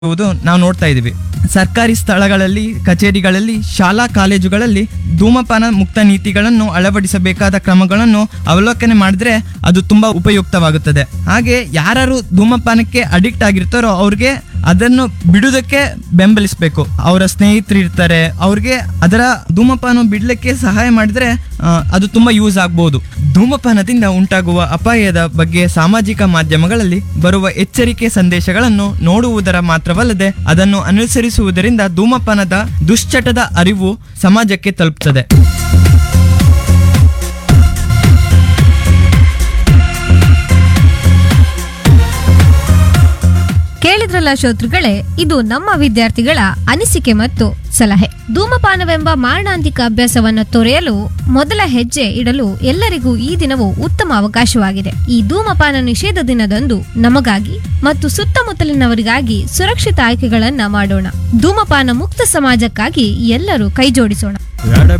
ಇರುವುದು ನಾವು ನೋಡ್ತಾ ಇದ್ದೀವಿ ಸರ್ಕಾರಿ ಸ್ಥಳಗಳಲ್ಲಿ ಕಚೇರಿಗಳಲ್ಲಿ ಶಾಲಾ ಕಾಲೇಜುಗಳಲ್ಲಿ ಧೂಮಪಾನ ಮುಕ್ತ ನೀತಿಗಳನ್ನು ಅಳವಡಿಸಬೇಕಾದ ಕ್ರಮಗಳನ್ನು ಅವಲೋಕನೆ ಮಾಡಿದ್ರೆ ಅದು ತುಂಬಾ ಉಪಯುಕ್ತವಾಗುತ್ತದೆ ಹಾಗೆ ಯಾರು ಧೂಮಪಾನಕ್ಕೆ ಅಡಿಕ್ಟ್ ಆಗಿರ್ತಾರೋ ಅವ್ರಿಗೆ ಅದನ್ನು ಬಿಡುವುದಕ್ಕೆ ಬೆಂಬಲಿಸಬೇಕು ಅವರ ಸ್ನೇಹಿತರು ಇರ್ತಾರೆ ಅವ್ರಿಗೆ ಅದರ ಧೂಮಪಾನ ಬಿಡ್ಲಿಕ್ಕೆ ಸಹಾಯ ಮಾಡಿದ್ರೆ ಆ, ಅದು ತುಂಬಾ ಯೂಸ್ ಆಗ್ಬೋದು ಧೂಮಪಾನದಿಂದ ಉಂಟಾಗುವ ಅಪಾಯದ ಬಗ್ಗೆ ಸಾಮಾಜಿಕ ಮಾಧ್ಯಮಗಳಲ್ಲಿ ಬರುವ ಎಚ್ಚರಿಕೆ ಸಂದೇಶಗಳನ್ನು ನೋಡುವುದರ ಮಾತ್ರವಲ್ಲದೆ ಅದನ್ನು ಅನುಸರಿಸುವುದರಿಂದ ಧೂಮಪಾನದ ದುಶ್ಚಟದ ಅರಿವು ಸಮಾಜಕ್ಕೆ ತಲುಪುತ್ತದೆ ಕೇಳಿದ್ರಲ್ಲ ಶ್ರೋತೃಗಳೇ ಇದು ನಮ್ಮ ವಿದ್ಯಾರ್ಥಿಗಳ ಅನಿಸಿಕೆ ಮತ್ತು ಸಲಹೆ ಧೂಮಪಾನವೆಂಬ ಮಾರಣಾಂತಿಕ ಅಭ್ಯಾಸವನ್ನು ತೊರೆಯಲು ಮೊದಲ ಹೆಜ್ಜೆ ಇಡಲು ಎಲ್ಲರಿಗೂ ಈ ದಿನವು ಉತ್ತಮ ಅವಕಾಶವಾಗಿದೆ ಈ ಧೂಮಪಾನ ನಿಷೇಧ ದಿನದಂದು ನಮಗಾಗಿ ಮತ್ತು ಸುತ್ತಮುತ್ತಲಿನವರಿಗಾಗಿ ಸುರಕ್ಷಿತ ಆಯ್ಕೆಗಳನ್ನ ಮಾಡೋಣ ಧೂಮಪಾನ ಮುಕ್ತ ಸಮಾಜಕ್ಕಾಗಿ ಎಲ್ಲರೂ ಕೈಜೋಡಿಸೋಣ ಬೇಡ